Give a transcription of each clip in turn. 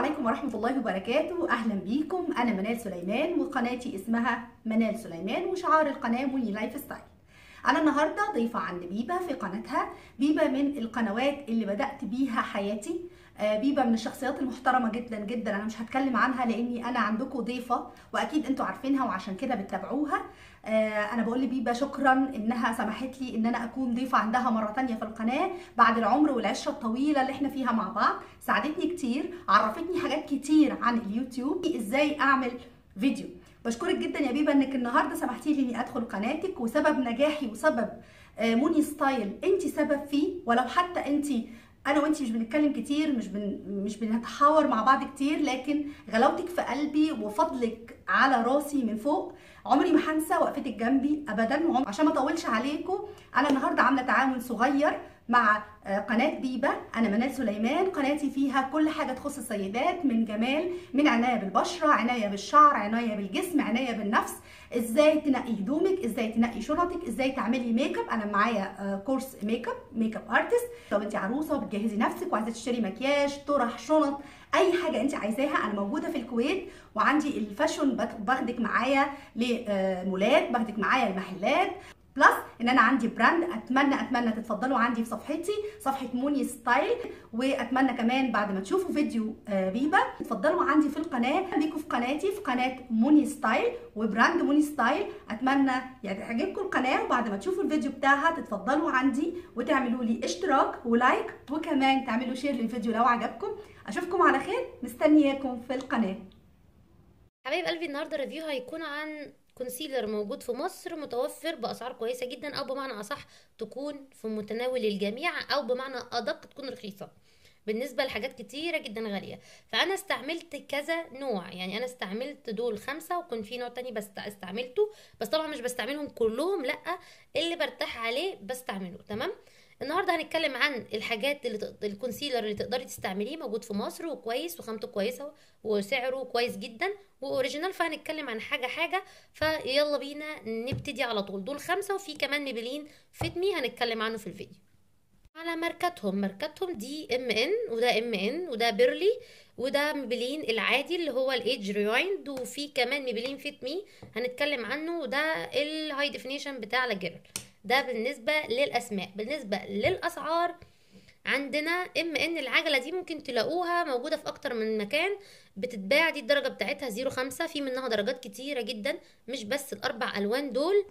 عليكم ورحمة الله وبركاته أهلا بيكم أنا منال سليمان وقناتي اسمها منال سليمان وشعار القناة مني لايف ستايل أنا النهاردة ضيفة عند بيبا في قناتها بيبا من القنوات اللي بدأت بيها حياتي آه، بيبا من الشخصيات المحترمة جدا جدا أنا مش هتكلم عنها لأني أنا عندكم ضيفة وأكيد أنتوا عارفينها وعشان كده بتتابعوها آه، أنا بقول لبيبا شكرا إنها سمحت لي إن أنا أكون ضيفة عندها مرة تانية في القناة بعد العمر والعشرة الطويلة اللي احنا فيها مع بعض ساعدتني كتير عرفتني حاجات كتير عن اليوتيوب ازاي اعمل فيديو بشكرك جدا يا بيبا انك النهارده سمحتي لي اني ادخل قناتك وسبب نجاحي وسبب آه، موني ستايل انت سبب فيه ولو حتى انت انا وانت مش بنتكلم كتير مش بن مش بنتحاور مع بعض كتير لكن غلاوتك في قلبي وفضلك على راسي من فوق عمري ما هنسى وقفتك جنبي ابدا وعم- عشان ما اطولش عليكم انا النهارده عامله تعاون صغير مع آه، قناه بيبا انا منال سليمان قناتي فيها كل حاجه تخص السيدات من جمال من عنايه بالبشره عنايه بالشعر عنايه بالجسم عنايه بالنفس ازاي تنقي هدومك ازاي تنقي شنطك ازاي تعملي ميك اب انا معايا آه، كورس ميك اب ميك اب ارتست لو انت عروسه وبتجهزي نفسك وعايزه تشتري مكياج طرح شنط اي حاجه انت عايزاها انا موجوده في الكويت وعندي الفاشون بك- باخدك معايا لمولات باخدك معايا المحلات بلس ان انا عندي براند اتمنى اتمنى تتفضلوا عندي في صفحتي صفحه موني ستايل واتمنى كمان بعد ما تشوفوا فيديو آه، بيبا تتفضلوا عندي في القناه بيكوا في قناتي في قناه موني ستايل وبراند موني ستايل اتمنى يعني تعجبكم القناه وبعد ما تشوفوا الفيديو بتاعها تتفضلوا عندي وتعملوا لي اشتراك ولايك وكمان تعملوا شير للفيديو لو عجبكم اشوفكم على خير مستنياكم في القناه حبايب قلبي النهارده ريفيو هيكون عن كونسيلر موجود في مصر متوفر باسعار كويسه جدا او بمعنى اصح تكون في متناول الجميع او بمعنى ادق تكون رخيصه بالنسبه لحاجات كتيره جدا غاليه فانا استعملت كذا نوع يعني انا استعملت دول خمسه وكان في نوع تاني بس استعملته بس طبعا مش بستعملهم كلهم لا اللي برتاح عليه بستعمله تمام النهارده هنتكلم عن الحاجات اللي تق... الكونسيلر اللي تقدري تستعمليه موجود في مصر وكويس وخامته كويسه وسعره كويس جدا واوريجينال فهنتكلم عن حاجه حاجه فيلا بينا نبتدي على طول دول خمسه وفي كمان ميبلين فيتمي هنتكلم عنه في الفيديو على ماركتهم ماركتهم دي ام ان وده ام ان وده بيرلي وده ميبلين العادي اللي هو الايدج ريوايند وفي كمان ميبلين فيت مي هنتكلم عنه وده الهاي ديفينيشن بتاع لاجيرل ده بالنسبه للاسماء بالنسبه للاسعار عندنا ام ان العجله دي ممكن تلاقوها موجوده في اكتر من مكان بتتباع دي الدرجه بتاعتها زيرو خمسة في منها درجات كتيره جدا مش بس الاربع الوان دول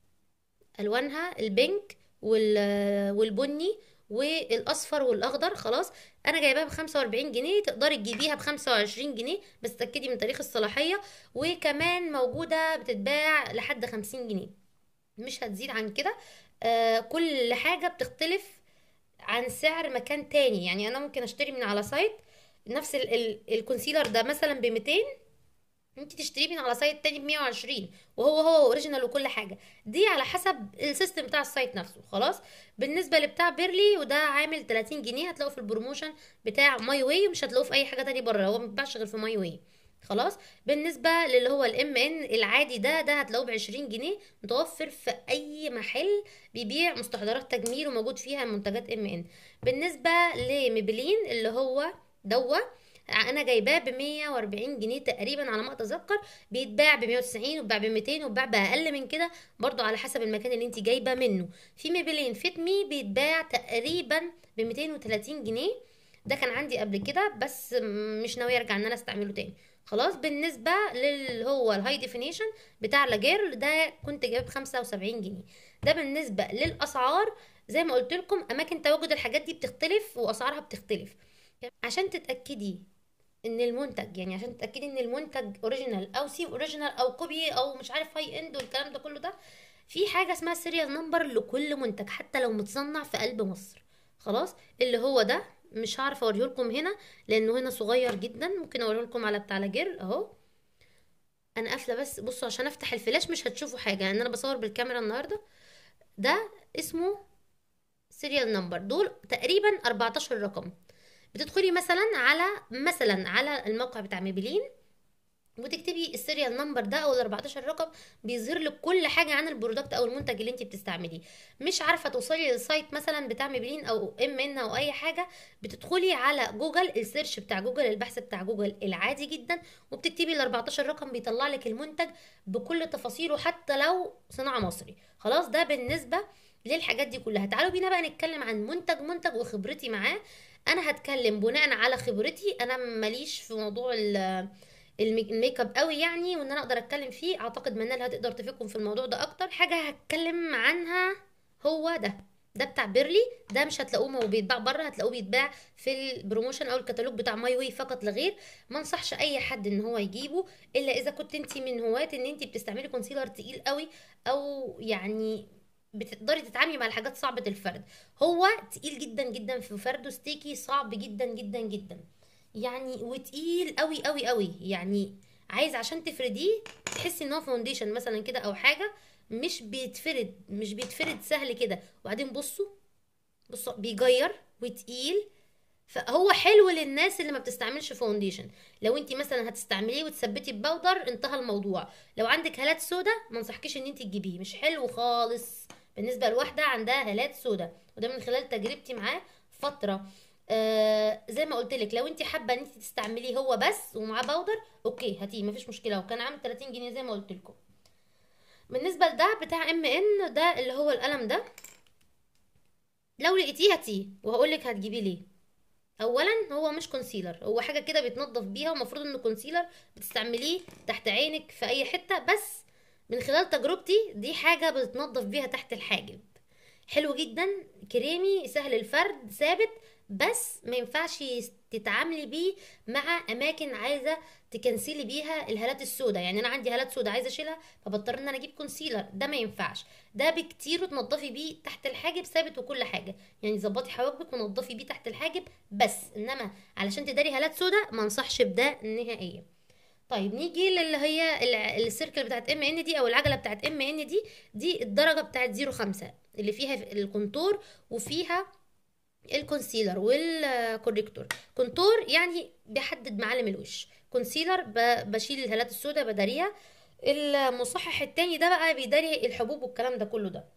الوانها البينك وال- والبني والاصفر والاخضر خلاص انا جايباها ب 45 جنيه تقدري تجيبيها ب 25 جنيه بس تاكدي من تاريخ الصلاحيه وكمان موجوده بتتباع لحد 50 جنيه مش هتزيد عن كده آه كل حاجه بتختلف عن سعر مكان تاني يعني انا ممكن اشتري من على سايت نفس ال ال الكونسيلر ده مثلا ب 200 انت تشتريه من على سايت تاني ب 120 وهو هو اوريجينال وكل حاجه دي على حسب السيستم بتاع السايت نفسه خلاص بالنسبه لبتاع بيرلي وده عامل 30 جنيه هتلاقوه في البروموشن بتاع ماي واي مش هتلاقوه في اي حاجه تاني بره هو ما بيتباعش غير في ماي واي خلاص بالنسبه للي هو الام ان العادي ده ده هتلاقوه ب 20 جنيه متوفر في اي محل بيبيع مستحضرات تجميل وموجود فيها منتجات ام ان بالنسبه لميبلين اللي هو دوا انا جايباه ب 140 جنيه تقريبا على ما اتذكر بيتباع ب 190 وبيتباع ب 200 وبيتباع باقل من كده برضو على حسب المكان اللي انت جايبه منه في ميبلين فيت مي بيتباع تقريبا ب 230 جنيه ده كان عندي قبل كده بس مش ناويه ارجع ان انا استعمله تاني خلاص بالنسبه للي هو الهاي ديفينيشن بتاع لاجيرل ده كنت جايب 75 جنيه ده بالنسبه للاسعار زي ما قلت لكم اماكن تواجد الحاجات دي بتختلف واسعارها بتختلف عشان تتاكدي ان المنتج يعني عشان تتاكدي ان المنتج اوريجينال او سي اوريجينال او كوبي او مش عارف هاي اند والكلام ده كله ده في حاجه اسمها سيريال نمبر لكل منتج حتى لو متصنع في قلب مصر خلاص اللي هو ده مش هعرف اوريه لكم هنا لانه هنا صغير جدا ممكن اوريه لكم على بتاع لاجير اهو انا قافله بس بصوا عشان افتح الفلاش مش هتشوفوا حاجه لان انا بصور بالكاميرا النهارده ده اسمه سيريال نمبر دول تقريبا 14 رقم بتدخلي مثلا على مثلا على الموقع بتاع ميبلين وتكتبي السيريال نمبر ده او ال 14 رقم بيظهر لك كل حاجه عن البرودكت او المنتج اللي انت بتستعمليه مش عارفه توصلي للسايت مثلا بتاع ميبلين او ام ان او اي حاجه بتدخلي على جوجل السيرش بتاع جوجل البحث بتاع جوجل العادي جدا وبتكتبي ال 14 رقم بيطلع لك المنتج بكل تفاصيله حتى لو صناعه مصري خلاص ده بالنسبه للحاجات دي كلها تعالوا بينا بقى نتكلم عن منتج منتج وخبرتي معاه انا هتكلم بناء على خبرتي انا ماليش في موضوع ال الميك اب قوي يعني وان انا اقدر اتكلم فيه اعتقد منال هتقدر تفيدكم في الموضوع ده اكتر حاجه هتكلم عنها هو ده ده بتاع بيرلي ده مش هتلاقوه بيتباع بره هتلاقوه بيتباع في البروموشن او الكتالوج بتاع ماي واي فقط لا غير ما انصحش اي حد ان هو يجيبه الا اذا كنت انت من هواة ان انت بتستعملي كونسيلر تقيل قوي او يعني بتقدري تتعاملي مع الحاجات صعبة الفرد هو تقيل جدا جدا في فرده ستيكي صعب جدا جدا جدا يعني وتقيل قوي قوي قوي يعني عايز عشان تفرديه تحسي ان هو فاونديشن مثلا كده او حاجه مش بيتفرد مش بيتفرد سهل كده وبعدين بصوا بصوا بيجير وتقيل فهو حلو للناس اللي ما بتستعملش فاونديشن لو انت مثلا هتستعمليه وتثبتي ببودر انتهى الموضوع لو عندك هالات سودا ما انصحكيش ان انت تجيبيه مش حلو خالص بالنسبه لواحده عندها هالات سودا وده من خلال تجربتي معاه فتره آه زي ما قلت لك لو انت حابه ان انت تستعمليه هو بس ومعاه باودر اوكي هاتيه مفيش مشكله وكان عامل 30 جنيه زي ما قلت لكم بالنسبه لده بتاع ام ان ده اللي هو القلم ده لو لقيتيه هاتيه وهقول لك هتجيبيه ليه اولا هو مش كونسيلر هو حاجه كده بيتنضف بيها ومفروض انه كونسيلر بتستعمليه تحت عينك في اي حته بس من خلال تجربتي دي حاجه بتتنضف بيها تحت الحاجب حلو جدا كريمي سهل الفرد ثابت بس ما ينفعش تتعاملي بيه مع اماكن عايزه تكنسلي بيها الهالات السوداء يعني انا عندي هالات سوداء عايزه اشيلها فبضطر ان انا اجيب كونسيلر ده ما ينفعش ده بكتير وتنضفي بيه تحت الحاجب ثابت وكل حاجه يعني ظبطي حواجبك ونضفي بيه تحت الحاجب بس انما علشان تداري هالات سوداء ما انصحش بده نهائيا طيب نيجي للي هي السيركل بتاعت ام ان دي او العجله بتاعت ام ان دي دي الدرجه بتاعت زيرو خمسة اللي فيها الكونتور وفيها الكونسيلر والكوريكتور كونتور يعني بيحدد معالم الوش كونسيلر بشيل الهالات السوداء بداريها المصحح التاني ده بقى بيداري الحبوب والكلام ده كله ده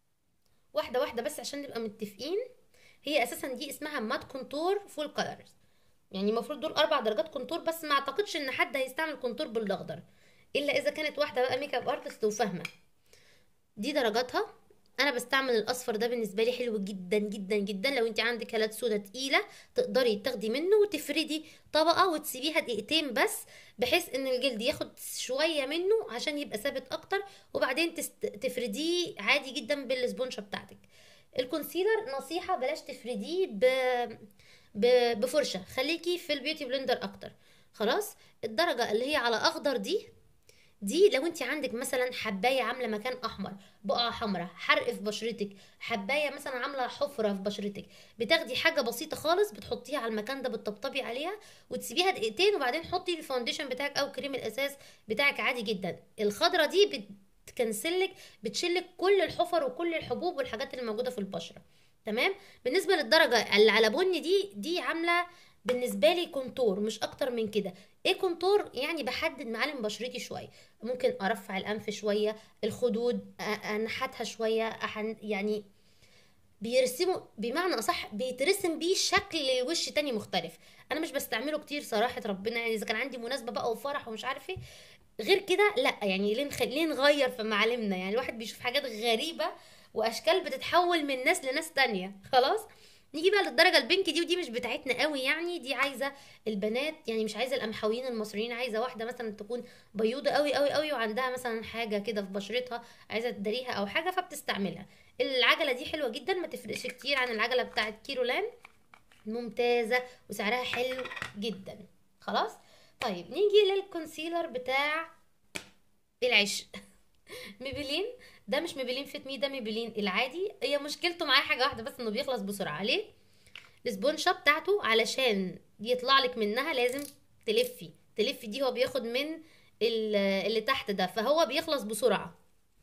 واحده واحده بس عشان نبقى متفقين هي اساسا دي اسمها مات كونتور فول كلرز يعني المفروض دول اربع درجات كونتور بس ما اعتقدش ان حد هيستعمل كونتور بالاخضر الا اذا كانت واحده بقى ميك اب ارتست وفاهمه دي درجاتها انا بستعمل الاصفر ده بالنسبه لي حلو جدا جدا جدا لو انت عندك هالات سودا تقيله تقدري تاخدي منه وتفردي طبقه وتسيبيها دقيقتين بس بحيث ان الجلد ياخد شويه منه عشان يبقى ثابت اكتر وبعدين تست... تفرديه عادي جدا بالسبونشه بتاعتك الكونسيلر نصيحه بلاش تفرديه ب... ب... بفرشه خليكي في البيوتي بلندر اكتر خلاص الدرجه اللي هي على اخضر دي دي لو انت عندك مثلا حبايه عامله مكان احمر بقعه حمراء حرق في بشرتك حبايه مثلا عامله حفره في بشرتك بتاخدي حاجه بسيطه خالص بتحطيها على المكان ده بتطبطبي عليها وتسيبيها دقيقتين وبعدين حطي الفاونديشن بتاعك او كريم الاساس بتاعك عادي جدا الخضره دي بتكنسلك بتشلك كل الحفر وكل الحبوب والحاجات اللي موجوده في البشره تمام بالنسبه للدرجه اللي على بني دي دي عامله بالنسبه لي كونتور مش اكتر من كده ايه كونتور يعني بحدد معالم بشرتي شويه ممكن ارفع الانف شويه الخدود انحتها شويه أحن يعني بيرسموا بمعنى اصح بيترسم بيه شكل الوش تاني مختلف انا مش بستعمله كتير صراحه ربنا يعني اذا كان عندي مناسبه بقى وفرح ومش عارف ايه غير كده لا يعني ليه نخ... ليه نغير في معالمنا يعني الواحد بيشوف حاجات غريبه واشكال بتتحول من ناس لناس تانية خلاص نيجي بقى للدرجه البنك دي ودي مش بتاعتنا قوي يعني دي عايزه البنات يعني مش عايزه القمحويين المصريين عايزه واحده مثلا تكون بيوضه قوي قوي قوي وعندها مثلا حاجه كده في بشرتها عايزه تداريها او حاجه فبتستعملها العجله دي حلوه جدا ما تفرقش كتير عن العجله بتاعت كيرولان ممتازه وسعرها حلو جدا خلاص طيب نيجي للكونسيلر بتاع العشق ميبلين ده مش ميبلين فيت مي ده ميبلين العادي هي مشكلته معاه حاجه واحده بس انه بيخلص بسرعه ليه السبونشه بتاعته علشان يطلع لك منها لازم تلفي تلفي دي هو بياخد من اللي تحت ده فهو بيخلص بسرعه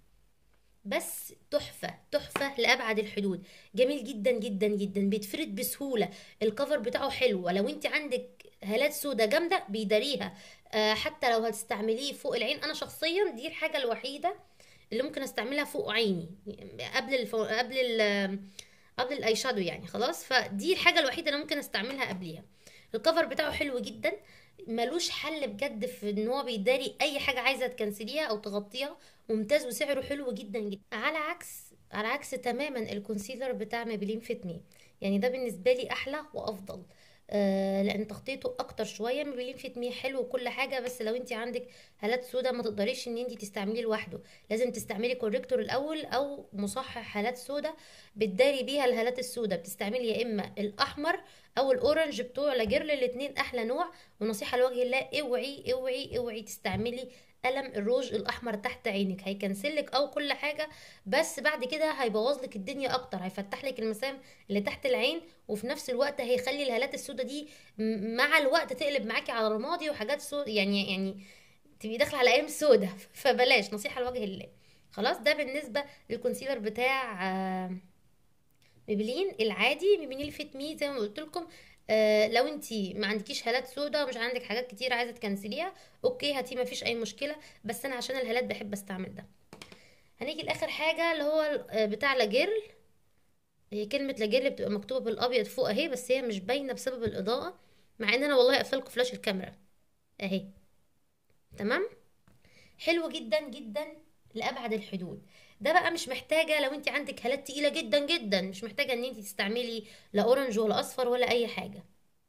بس تحفه تحفه لابعد الحدود جميل جدا جدا جدا بيتفرد بسهوله الكفر بتاعه حلو ولو انت عندك هالات سودة جامده بيداريها آه حتى لو هتستعمليه فوق العين انا شخصيا دي الحاجه الوحيده اللي ممكن استعملها فوق عيني قبل الف... قبل ال... قبل الاي شادو يعني خلاص فدي الحاجه الوحيده اللي ممكن استعملها قبليها الكفر بتاعه حلو جدا ملوش حل بجد في ان هو بيداري اي حاجه عايزه تكنسليها او تغطيها ممتاز وسعره حلو جدا جدا على عكس على عكس تماما الكونسيلر بتاع مابلين فيتمي يعني ده بالنسبه لي احلى وافضل آه لان تغطيته اكتر شويه مابلين فيتمي حلو وكل حاجه بس لو انت عندك هالات سودا ما تقدريش ان انت تستعمليه لوحده لازم تستعملي كوريكتور الاول او مصحح هالات سودا بتداري بيها الهالات السودا بتستعملي يا اما الاحمر او الاورنج بتوع لاجيرل الاتنين احلى نوع ونصيحه لوجه الله اوعي اوعي اوعي تستعملي قلم الروج الاحمر تحت عينك هيكنسلك او كل حاجه بس بعد كده هيبوظ لك الدنيا اكتر هيفتح لك المسام اللي تحت العين وفي نفس الوقت هيخلي الهالات السوداء دي مع الوقت تقلب معاكي على رمادي وحاجات سود يعني يعني تبقي داخله على ايام سودة فبلاش نصيحه لوجه الله خلاص ده بالنسبه للكونسيلر بتاع آه ميبلين العادي ميبلين فيت مي زي ما قلت لكم آه لو انت ما عندكيش هالات سودا ومش عندك حاجات كتير عايزه تكنسليها اوكي هاتيه ما فيش اي مشكله بس انا عشان الهالات بحب استعمل ده هنيجي لاخر حاجه اللي هو بتاع لاجيرل هي كلمه لاجيرل بتبقى مكتوبه بالابيض فوق اهي بس هي مش باينه بسبب الاضاءه مع ان انا والله قافله لكم فلاش الكاميرا اهي تمام حلو جدا جدا لابعد الحدود ده بقى مش محتاجه لو انت عندك هالات تقيله جدا جدا مش محتاجه ان انت تستعملي لا اورنج ولا اصفر ولا اي حاجه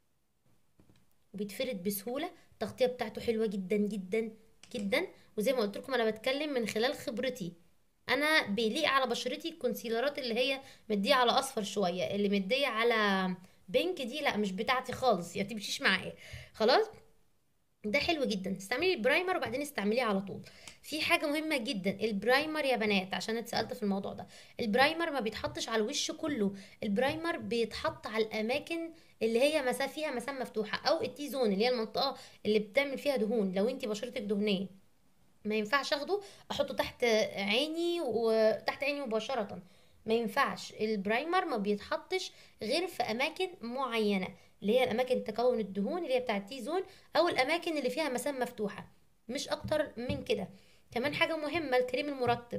وبيتفرد بسهوله التغطيه بتاعته حلوه جدا جدا جدا وزي ما قلت لكم انا بتكلم من خلال خبرتي انا بيليق على بشرتي الكونسيلرات اللي هي مديه على اصفر شويه اللي مديه على بينك دي لا مش بتاعتي خالص يعني تمشيش معايا خلاص ده حلو جدا استعملي البرايمر وبعدين استعمليه على طول في حاجه مهمه جدا البرايمر يا بنات عشان اتسالت في الموضوع ده البرايمر ما بيتحطش على الوش كله البرايمر بيتحط على الاماكن اللي هي مسام فيها مسام مفتوحه او التي زون اللي هي المنطقه اللي بتعمل فيها دهون لو انت بشرتك دهنيه ما ينفعش اخده احطه تحت عيني وتحت عيني مباشره ما ينفعش البرايمر ما بيتحطش غير في اماكن معينه اللي هي الاماكن تكون الدهون اللي هي بتاعه التي زون او الاماكن اللي فيها مسام مفتوحه مش اكتر من كده كمان حاجه مهمه الكريم المرطب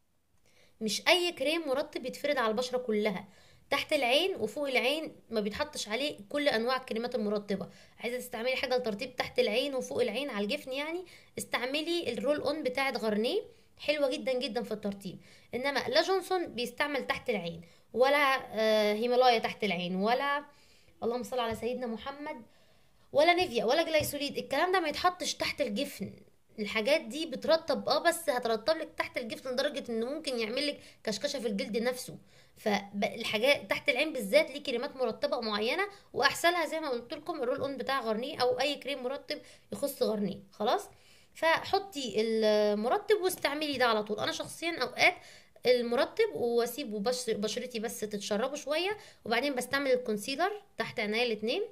مش اي كريم مرطب يتفرد على البشره كلها تحت العين وفوق العين ما بيتحطش عليه كل انواع الكريمات المرطبه عايزه تستعملي حاجه لترطيب تحت العين وفوق العين على الجفن يعني استعملي الرول اون بتاعه غارنيه حلوه جدا جدا في الترطيب انما لا جونسون بيستعمل تحت العين ولا آه هيمالايا تحت العين ولا اللهم صل على سيدنا محمد ولا نيفيا ولا جلايسوليد الكلام ده ما يتحطش تحت الجفن الحاجات دي بترطب اه بس هترطب لك تحت الجفن لدرجه انه ممكن يعمل لك كشكشه في الجلد نفسه فالحاجات تحت العين بالذات ليه كريمات مرطبه معينه واحسنها زي ما قلت لكم الرول اون بتاع غارنيه او اي كريم مرطب يخص غارنيه خلاص فحطي المرطب واستعملي ده على طول انا شخصيا اوقات المرطب واسيبه بش بشرتي بس تتشربه شويه وبعدين بستعمل الكونسيلر تحت عينيا الاتنين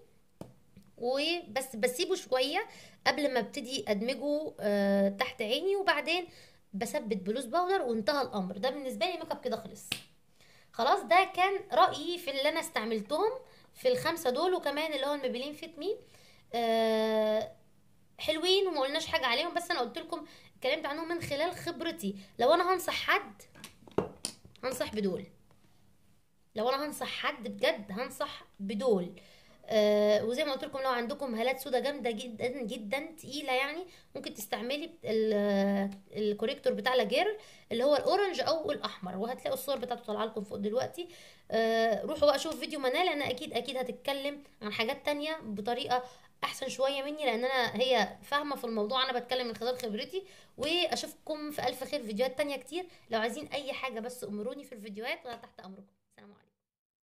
وبس بسيبه شويه قبل ما ابتدي ادمجه آه تحت عيني وبعدين بثبت بلوز باودر وانتهى الامر ده بالنسبه لي ميك اب كده خلص خلاص ده كان رايي في اللي انا استعملتهم في الخمسه دول وكمان اللي هو الميبلين فيت مي آه حلوين وما قلناش حاجه عليهم بس انا قلت لكم اتكلمت عنهم من خلال خبرتي لو انا هنصح حد هنصح بدول لو انا هنصح حد بجد هنصح بدول آه وزي ما قلت لكم لو عندكم هالات سودا جامده جدا جدا تقيله يعني ممكن تستعملي الكوريكتور بتاع لاجير اللي هو الاورنج او الاحمر وهتلاقوا الصور بتاعته طالعه لكم فوق دلوقتي آه روحوا بقى شوفوا فيديو منال انا اكيد اكيد هتتكلم عن حاجات تانية بطريقه احسن شويه مني لان انا هي فاهمه في الموضوع انا بتكلم من خلال خبرتي واشوفكم في الف خير فيديوهات تانية كتير لو عايزين اي حاجه بس امروني في الفيديوهات وانا تحت امركم سلام عليكم